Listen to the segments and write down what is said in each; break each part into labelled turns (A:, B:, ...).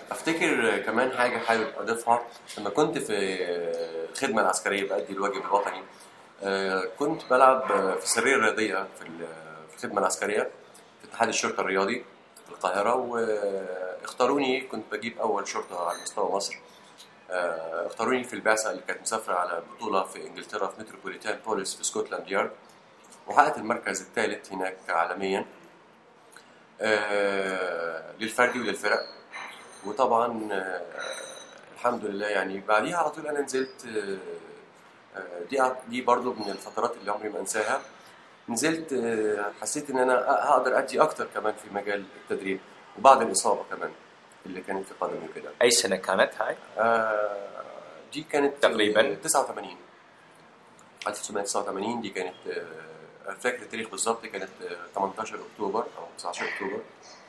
A: افتكر كمان حاجه حابب اضيفها لما كنت في الخدمه العسكريه بادي الواجب الوطني آه، كنت بلعب في السريه الرياضيه في الخدمه العسكريه في اتحاد الشرطه الرياضي في القاهره واختاروني كنت بجيب اول شرطه على مستوى مصر آه، اختاروني في البعثه اللي كانت مسافره على بطوله في انجلترا في متروبوليتان بوليس في سكوتلاند يارد وحققت المركز الثالث هناك عالميا آه، للفردي وللفرق وطبعا آه، الحمد لله يعني بعديها على طول انا نزلت دي دي برضو من الفترات اللي عمري ما انساها نزلت حسيت ان انا هقدر ادي اكتر كمان في مجال التدريب وبعد الاصابه كمان اللي كانت في قدمي وكده
B: اي سنه كانت هاي؟
A: آه دي كانت
B: تقريبا
A: 89 1989 دي كانت آه فاكر التاريخ بالظبط كانت 18 اكتوبر او 19 اكتوبر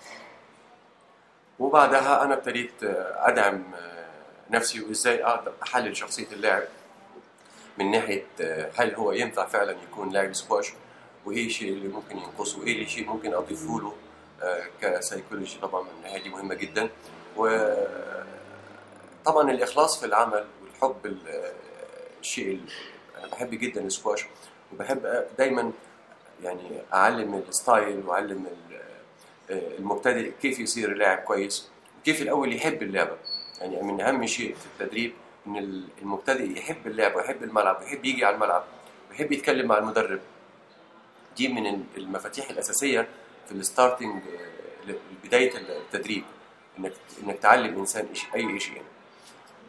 A: وبعدها انا ابتديت ادعم نفسي وازاي اقدر احلل شخصيه اللاعب من ناحيه هل هو ينفع فعلا يكون لاعب سكواش وايه الشيء اللي ممكن ينقصه وايه الشيء ممكن اضيفه له كسيكولوجي طبعا من الناحيه دي مهمه جدا و طبعا الاخلاص في العمل والحب الشيء انا بحب جدا السكواش وبحب دايما يعني اعلم الستايل واعلم المبتدئ كيف يصير لاعب كويس وكيف الاول يحب اللعبه يعني من اهم شيء في التدريب ان المبتدئ يحب اللعبه ويحب الملعب ويحب يجي على الملعب ويحب يتكلم مع المدرب دي من المفاتيح الاساسيه في الستارتنج بدايه التدريب انك انك تعلم انسان اي شيء